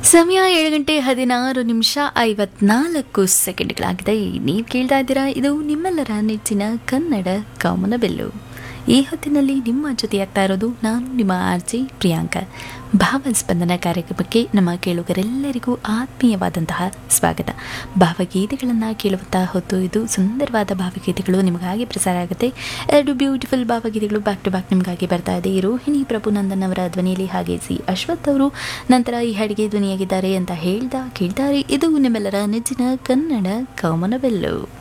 ಸಮಯ ಏಳು ಗಂಟೆ ಹದಿನಾರು ನಿಮಿಷ ಐವತ್ನಾಲ್ಕು ಸೆಕೆಂಡ್ಗಳಾಗಿದೆ ನೀವು ಕೇಳ್ತಾ ಇದ್ದೀರಾ ಇದು ನಿಮ್ಮೆಲ್ಲರ ನೆಚ್ಚಿನ ಕನ್ನಡ ಕಾಮನಬೆಲ್ಲು ಈ ಹೊತ್ತಿನಲ್ಲಿ ನಿಮ್ಮ ಜೊತೆಯಾಗ್ತಾ ಇರೋದು ನಾನು ನಿಮ್ಮ ಆರ್ಜಿ ಪ್ರಿಯಾಂಕಾ ಭಾವಸ್ಪಂದನ ಕಾರ್ಯಕ್ರಮಕ್ಕೆ ನಮ್ಮ ಕೇಳುಗರೆಲ್ಲರಿಗೂ ಆತ್ಮೀಯವಾದಂತಹ ಸ್ವಾಗತ ಭಾವಗೀತೆಗಳನ್ನು ಕೇಳುವಂತಹ ಹೊತ್ತು ಇದು ಸುಂದರವಾದ ಭಾವಗೀತೆಗಳು ನಿಮಗಾಗಿ ಪ್ರಸಾರ ಆಗುತ್ತೆ ಎರಡು ಬ್ಯೂಟಿಫುಲ್ ಭಾವಗೀತೆಗಳು ಬ್ಯಾಕ್ ಟು ಬ್ಯಾಕ್ ನಿಮಗಾಗಿ ಬರ್ತಾ ಇದೆ ರೋಹಿಣಿ ಪ್ರಭುನಂದನ್ ಅವರ ಧ್ವನಿಯಲ್ಲಿ ಹಾಗೆ ಸಿ ಅಶ್ವಥ್ ಅವರು ನಂತರ ಈ ಹಾಡಿಗೆ ಧ್ವನಿಯಾಗಿದ್ದಾರೆ ಅಂತ ಹೇಳ್ದ ಕೇಳ್ತಾರೆ ಇದು ನಿಮ್ಮೆಲ್ಲರ ನೆಚ್ಚಿನ ಕನ್ನಡ ಕಾಮನಬೆಲ್ಲು